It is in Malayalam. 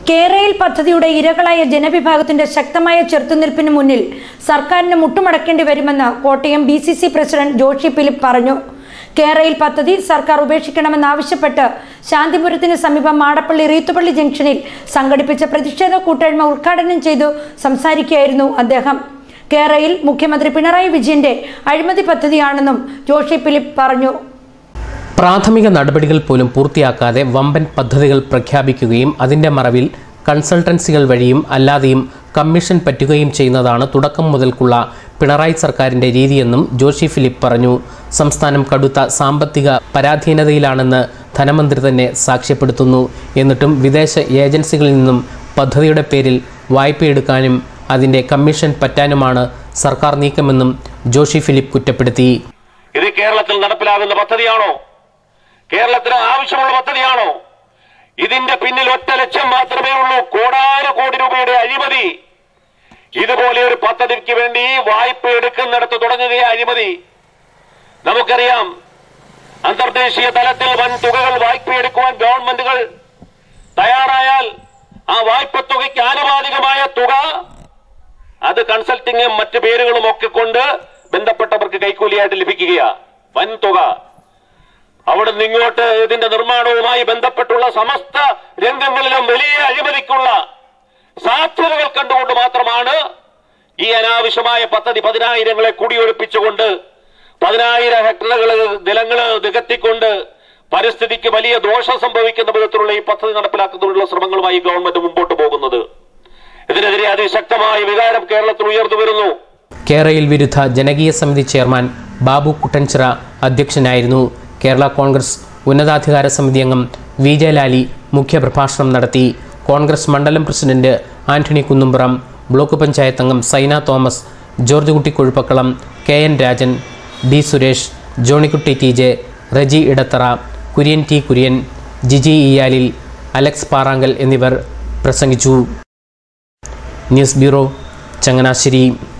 കേരയിൽ പദ്ധതിയുടെ ഇരകളായ ജനവിഭാഗത്തിന്റെ ശക്തമായ ചെറുത്തുനിൽപ്പിന് മുന്നിൽ സർക്കാരിന് മുട്ടുമടക്കേണ്ടി വരുമെന്ന് Kottayam B C C president Joshy Philip പറഞ്ഞു കേരയിൽ പദ്ധതി സർക്കാർ ഉപേക്ഷിക്കണമെന്നാവശ്യപ്പെട്ട് ശാന്തിപുരത്തിന് സമീപം മാടപ്പള്ളി റീത്തുപള്ളി ജംഗ്ഷനിൽ സംഘടിപ്പിച്ച പ്രതിഷേധ കൂട്ടായ്മ ഉദ്ഘാടനം ചെയ്തു സംസാരിക്കുകയായിരുന്നു അദ്ദേഹം കേരയിൽ മുഖ്യമന്ത്രി പിണറായി വിജയന്റെ അഴിമതി പദ്ധതിയാണെന്നും ജോഷി ഫിലിപ്പ് പറഞ്ഞു പ്രാഥമിക നടപടികൾ പോലും പൂർത്തിയാക്കാതെ വമ്പൻ പദ്ധതികൾ പ്രഖ്യാപിക്കുകയും അതിന്റെ മറവിൽ കൺസൾട്ടൻസികൾ വഴിയും അല്ലാതെയും കമ്മീഷൻ പറ്റുകയും ചെയ്യുന്നതാണ് തുടക്കം മുതൽക്കുള്ള പിണറായി സർക്കാരിന്റെ രീതിയെന്നും ജോഷി ഫിലിപ്പ് പറഞ്ഞു സംസ്ഥാനം കടുത്ത സാമ്പത്തിക പരാധീനതയിലാണെന്ന് ധനമന്ത്രി തന്നെ സാക്ഷ്യപ്പെടുത്തുന്നു എന്നിട്ടും വിദേശ ഏജൻസികളിൽ നിന്നും പദ്ധതിയുടെ പേരിൽ വായ്പയെടുക്കാനും അതിന്റെ കമ്മീഷൻ പറ്റാനുമാണ് സർക്കാർ നീക്കമെന്നും ജോഷി ഫിലിപ്പ് കുറ്റപ്പെടുത്തി ഇത് കേരളത്തിൽ നടപ്പിലാകുന്ന പദ്ധതിയാണോ കേരളത്തിന് ആവശ്യമുള്ള പദ്ധതിയാണോ ഇതിന്റെ പിന്നിൽ ഒറ്റ ലക്ഷ്യം മാത്രമേ ഉള്ളൂ കോടാന കോടി രൂപയുടെ അഴിമതി ഇതുപോലെ ഒരു പദ്ധതിക്ക് വേണ്ടി വായ്പ എടുക്കുന്നിടത്ത് തുടങ്ങുകയാണ് അഴിമതി നമുക്കറിയാം അന്തർദേശീയ തലത്തിൽ വൻ തുകകൾ വായ്പയെടുക്കുവാൻ ഗവൺമെന്റുകൾ തയ്യാറായാൽ ആ വായ്പ തുകയ്ക്ക് ആനുപാതികമായ തുക അത് കൺസൾട്ടിങ്ങും മറ്റു പേരുകളും ഒക്കെ കൊണ്ട് ബന്ധപ്പെട്ടവർക്ക് കൈക്കൂലിയായിട്ട് ലഭിക്കുകയാ വൻ തുക അവിടെ നിന്ന് ഇങ്ങോട്ട് ഇതിന്റെ നിർമ്മാണവുമായി ബന്ധപ്പെട്ടുള്ള സമസ്ത രംഗങ്ങളിലും വലിയ അഴിമതിക്കുള്ള സാധ്യതകൾ കണ്ടുകൊണ്ട് മാത്രമാണ് ഈ അനാവശ്യമായ പദ്ധതി പതിനായിരങ്ങളെ കുടിയൊഴിപ്പിച്ചുകൊണ്ട് പതിനായിരം ഹെക്ടറുകൾ നിലങ്ങള് നികത്തിക്കൊണ്ട് പരിസ്ഥിതിക്ക് വലിയ ദോഷം സംഭവിക്കുന്ന വിധത്തിലുള്ള ഈ പദ്ധതി നടപ്പിലാക്കുന്നതിനുള്ള ശ്രമങ്ങളുമായി ഗവൺമെന്റ് മുമ്പോട്ട് പോകുന്നത് ഇതിനെതിരെ അതിശക്തമായ വികാരം കേരളത്തിൽ ഉയർന്നു വരുന്നു കേരയിൽ വിരുദ്ധ ജനകീയ സമിതി ചെയർമാൻ ബാബു കുട്ടൻചിറ അധ്യക്ഷനായിരുന്നു കേരള കോൺഗ്രസ് ഉന്നതാധികാര സമിതി അംഗം വി ജയലാലി മുഖ്യപ്രഭാഷണം നടത്തി കോൺഗ്രസ് മണ്ഡലം പ്രസിഡന്റ് ആന്റണി കുന്നുംപുറം ബ്ലോക്ക് പഞ്ചായത്ത് അംഗം Saina Thomas Georgekutty Kozhuppakkalam K N Rajan D Suresh Johnykutty T J Reji Edathara Kurian T Kurian Jiji Iyalil Alex Parankal എന്നിവർ പ്രസംഗിച്ചു ന്യൂസ് ബ്യൂറോ ചങ്ങനാശ്ശേരി